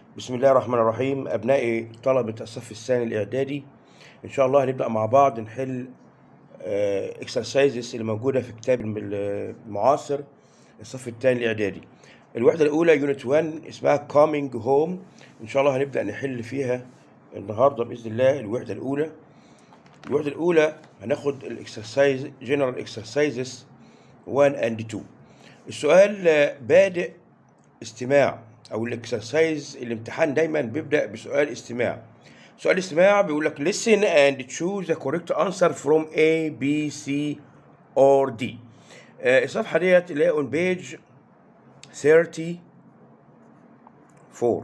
بسم الله الرحمن الرحيم أبنائي طلبة الصف الثاني الإعدادي إن شاء الله هنبدأ مع بعض نحل اكسرسايزز اللي موجودة في كتاب الم- المعاصر الصف الثاني الإعدادي الوحدة الأولى يونت 1 اسمها كامينج هوم إن شاء الله هنبدأ نحل فيها النهاردة بإذن الله الوحدة الأولى الوحدة الأولى هناخد الاكسرسايز جنرال اكسرسايزز 1 اند 2 السؤال آه، بادئ استماع او الاكسرسايز الامتحان دايما بيبدا بسؤال استماع سؤال استماع بيقول لك listen and choose the correct answer from A B C or D آه، الصفحه ديت اللي هي on page 34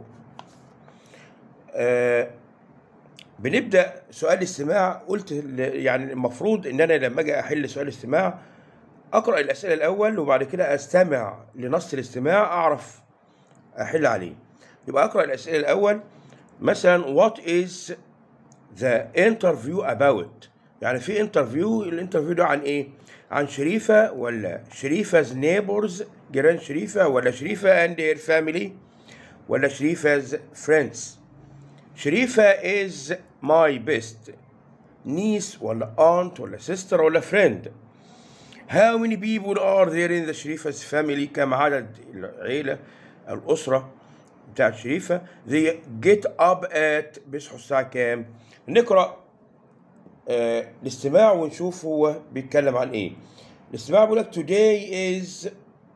آه، بنبدا سؤال الاستماع قلت ل- يعني المفروض ان انا لما اجي احل سؤال استماع اقرا الاسئله الاول وبعد كده استمع لنص الاستماع اعرف احل عليه يبقى اقرا الاسئله الاول مثلا what is the interview about يعني في انترفيو الانترفيو ده عن ايه عن شريفه ولا شريفه's neighbors جيران شريفه ولا شريفه and her family ولا شريفه's friends شريفه is my best niece ولا aunt ولا sister ولا friend How many people are there in the شريفة family كم عدد العيلة الأسرة بتاعت شريفة they get up at بيصحوا الساعة كام نقرأ آه الاستماع ونشوف هو بيتكلم عن ايه الاستماع بيقول لك today is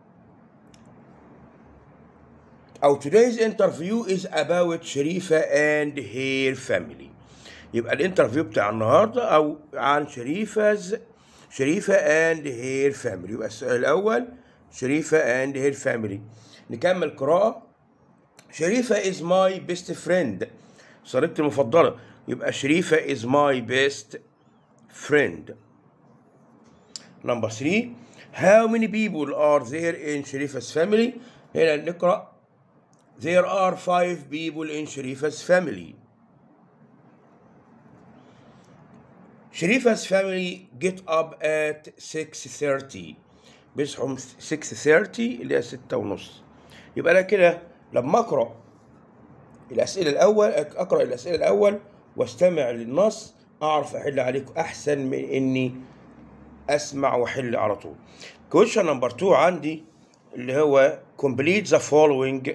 أو today's interview is about شريفة and her family يبقى الانترفيو بتاع النهارده او عن شريفة شريفة and her family يبقى السؤال الأول شريفة and her family نكمل قراءة شريفة is my best friend صديقتي المفضلة يبقى شريفة is my best friend number three how many people are there in شريفة family هنا نقرأ there are five people in شريفة family شريفه's family get up at 6:30 بيصحوا 6:30 اللي هي 6 ونص يبقى انا كده لما اقرا الاسئله الاول اقرا الاسئله الاول واستمع للنص اعرف احل عليكم احسن من اني اسمع واحل على طول question number 2 عندي اللي هو complete the following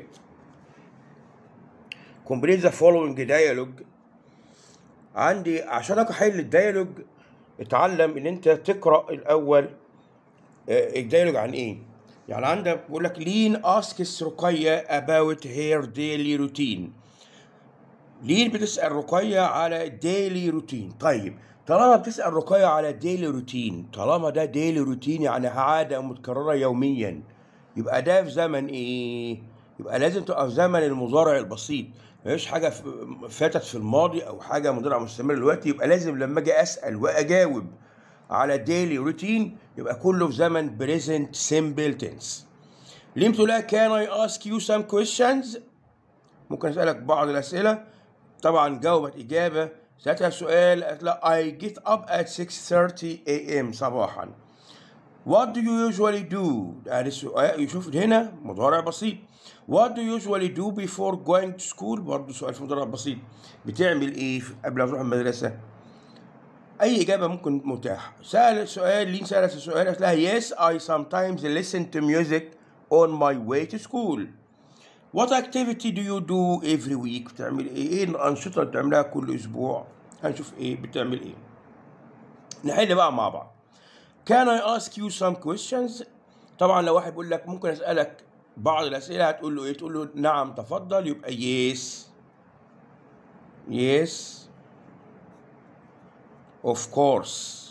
complete the following dialogue عندي عشان احل الديالوج اتعلم ان انت تقرا الاول آه، الديالوج عن ايه يعني عندك بيقول لك لين اسكس رقيه about her daily routine لين بتسال رقيه على daily routine طيب طالما بتسال رقيه على daily routine طالما ده daily routine يعني عاده متكرره يوميا يبقى ده في زمن ايه يبقى لازم تبقى في زمن المضارع البسيط مفيش حاجه ف- فاتت في الماضي او حاجه مضارع مستمر دلوقتي يبقى لازم لما اجي اسال واجاوب على ديلي روتين يبقى كله في زمن بريزنت سيمبل تنس ليه بتقول لها كان اي اسك يو سام كويشنز ممكن اسالك بعض الاسئله طبعا جاوبت اجابه سالتها سؤال قالت لها I get up at 6:30 a.m. صباحا What do you usually do؟ يعني السؤال يشوف هنا مضارع بسيط. What do you usually do before going to school؟ برضه سؤال في مضارع بسيط. بتعمل ايه في- قبل ما تروح المدرسة؟ أي إجابة ممكن متاحة. سأل سؤال لين سألت السؤال قالت لها Yes I sometimes listen to music on my way to school. What activity do you do every week؟ بتعمل ايه؟ ايه الأنشطة اللي بتعملها كل أسبوع؟ هنشوف ايه بتعمل ايه. نحل بقى مع بعض. Can I ask you some questions؟ طبعا لو واحد بيقول لك ممكن اسالك بعض الاسئله هتقول له ايه؟ تقول له نعم تفضل يبقى yes yes of course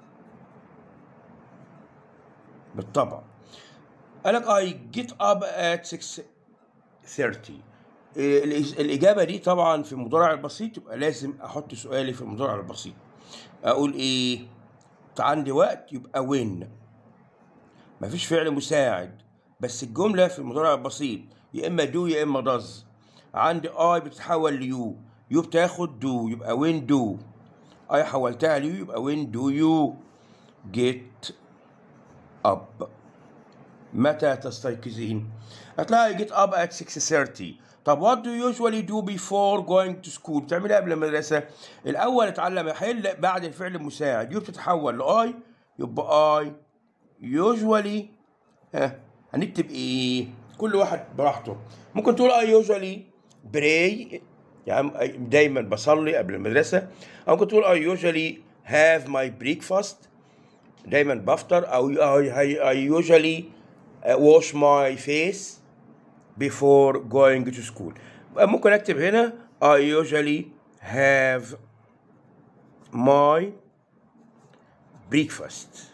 بالطبع قالك I get up at 6:30 إيه، الإج- الإجابة دي طبعا في المضارع البسيط يبقى لازم أحط سؤالي في المضارع البسيط أقول إيه؟ عندي وقت يبقى when مفيش فعل مساعد بس الجملة في المضارع البسيط يا إما do يا إما does عندي I بتتحول ليو يو بتاخد do يبقى when do I حولتها ليو يبقى when do you get up متى تستيقظين هتلاقي get up at 6:30 طب what do you usually do before going to school بتعمل ايه قبل المدرسة الأول اتعلم يحل بعد الفعل المساعد يو بتتحول لآي يبقى I usually ها هنكتب ايه كل واحد براحته ممكن تقول I usually pray يعني دايما بصلي قبل المدرسة أو ممكن تقول I usually have my breakfast دايما بفطر أو I, I, I usually uh, wash my face before going to school ممكن أكتب هنا I usually have my breakfast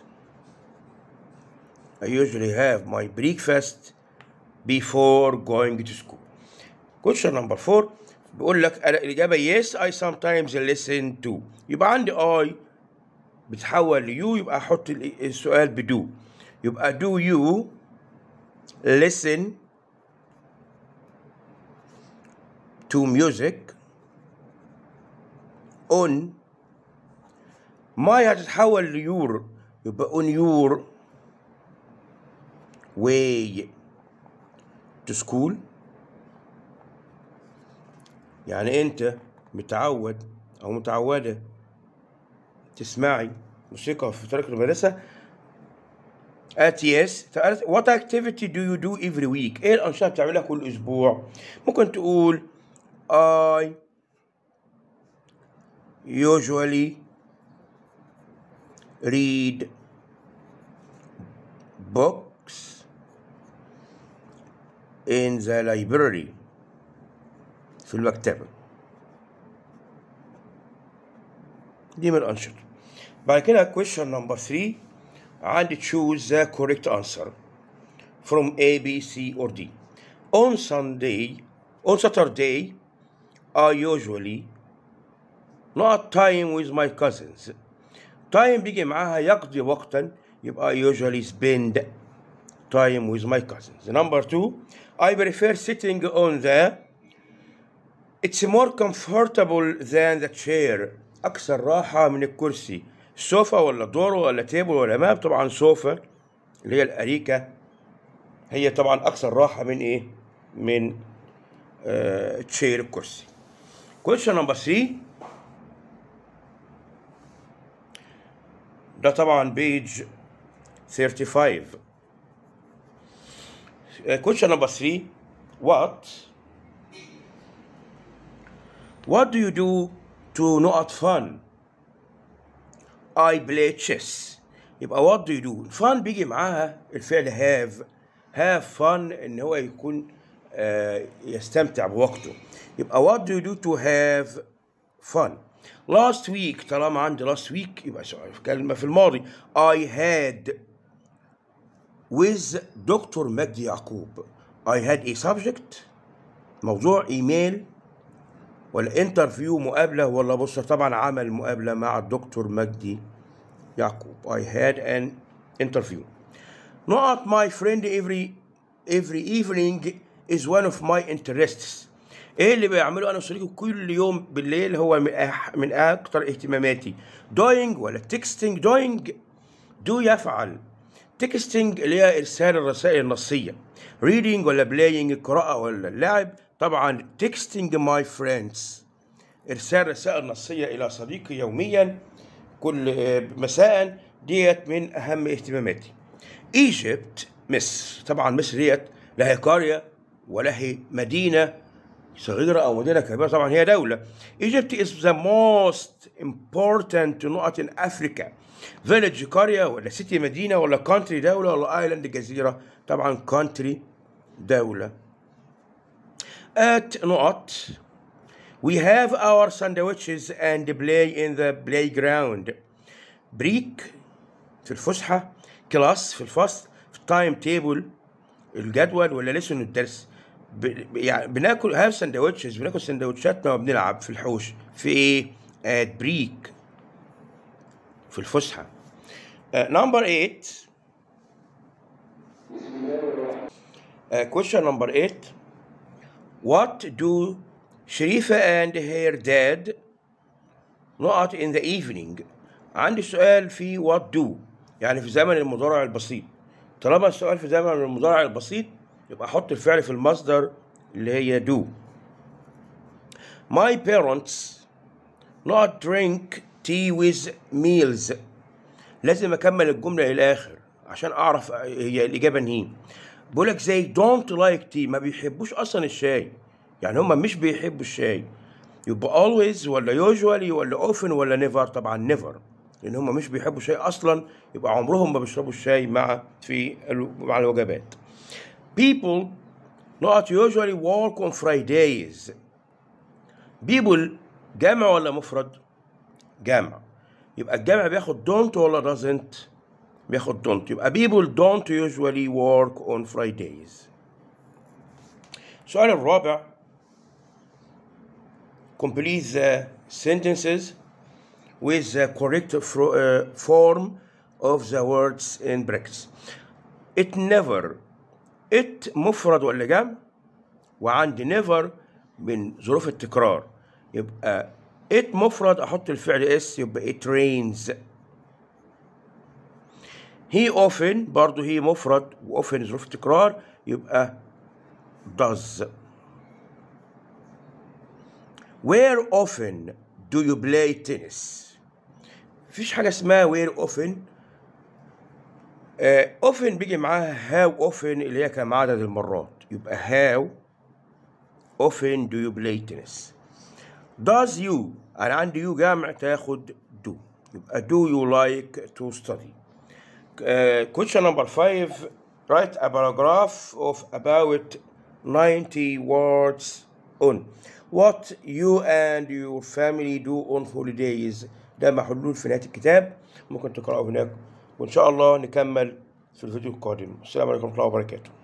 I usually have my breakfast before going to school question number four بيقول لك أنا الإجابة yes I sometimes listen to يبقى عندي I بتحول ليو يبقى أحط ال- السؤال بدو يبقى do you listen to music on my هتتحول ليور يبقى on your way to school يعني انت متعود او متعودة تسمعي موسيقى في طريق المدرسة at yes what activity do you do every week ايه الانشطة اللي بتعملها كل اسبوع ممكن تقول I usually read books in the library في المكتبة دي من الأنشطة بعد كده question number 3 عندي choose the correct answer from A, B, C or D on Sunday on Saturday I usually not time with my cousins time بيجي معاها يقضي وقتا يبقى I usually spend time with my cousins number two I prefer sitting on the It's more comfortable than the chair أكثر راحة من الكرسي سوفا ولا دور ولا تيبل ولا ماب طبعا سوفا اللي هي الأريكة هي طبعا أكثر راحة من إيه؟ من آه تشير الكرسي question number 3 ده طبعا page 35 Uh, question number 3 what What do you do to not fun? I play chess. يبقى what do you do? fun بيجي معاها الفعل have have fun ان هو يكون آه يستمتع بوقته. يبقى what do you do to have fun? last week طالما عندي last week يبقى سؤال كلمة في الماضي I had with دكتور مجدي يعقوب I had a subject موضوع ايميل ولا انترفيو مقابله ولا بص طبعا عمل مقابله مع الدكتور مجدي يعقوب I had an interview not my friend every every evening is one of my interests ايه اللي بعمله انا وصديقي كل يوم بالليل هو من أح من اكتر اهتماماتي doing ولا texting doing do يفعل texting اللي هي ارسال الرسائل النصيه reading ولا playing القراءه ولا اللعب طبعا texting my friends ارسال رسائل نصيه الى صديقي يوميا كل مساء ديت من اهم اهتماماتي ايجيبت مصر طبعا مصر ديت لا هي قريه ولا هي مدينه صغيرة أو مدينة كبيرة طبعا هي دولة Egypt is the most important نقط in Africa village قرية ولا city مدينة ولا country دولة ولا island جزيرة طبعا country دولة at نقط we have our sandwiches and play in the playground بريك في الفسحة كلاس في الفصل في التايم تيبل الجدول ولا لسن الدرس ب... يعني بناكل هاف سندوتشز بناكل سندوتشاتنا وبنلعب في الحوش في ايه؟ ات بريك في الفسحة نمبر 8 question number 8 What do شريفة and her dad نقط in the evening عندي سؤال في what do يعني في زمن المضارع البسيط طالما السؤال في زمن المضارع البسيط يبقى احط الفعل في المصدر اللي هي do my parents not drink tea with meals لازم اكمل الجمله الى الاخر عشان اعرف هي الاجابه انهي بقول لك زي don't like tea ما بيحبوش اصلا الشاي يعني هم مش بيحبوا الشاي يبقى always ولا usually ولا often ولا never طبعا never لان هم مش بيحبوا الشاي اصلا يبقى عمرهم ما بيشربوا الشاي مع في ال- مع الوجبات people not usually work on Fridays people جمع ولا مفرد جمع يبقى الجمع بياخد don't ولا doesn't بياخد don't يبقى people don't usually work on Fridays السؤال الرابع complete the sentences with the correct fro- uh, form of the words in brackets it never it مفرد ولا جمع وعندي never من ظروف التكرار يبقى it مفرد احط الفعل اس يبقى it rains he often برضه هي مفرد و often ظروف التكرار يبقى does where often do you play tennis مفيش حاجة اسمها where often آه often بيجي معاها how often اللي هي كم عدد المرات يبقى how often do you play tennis does you أنا عندي you جمع تاخد do يبقى do you like to study uh, question number five write a paragraph of about 90 words on what you and your family do on holidays ده محلول في نهاية الكتاب ممكن تقرأه هناك وإن شاء الله نكمل في الفيديو القادم السلام عليكم ورحمة الله وبركاته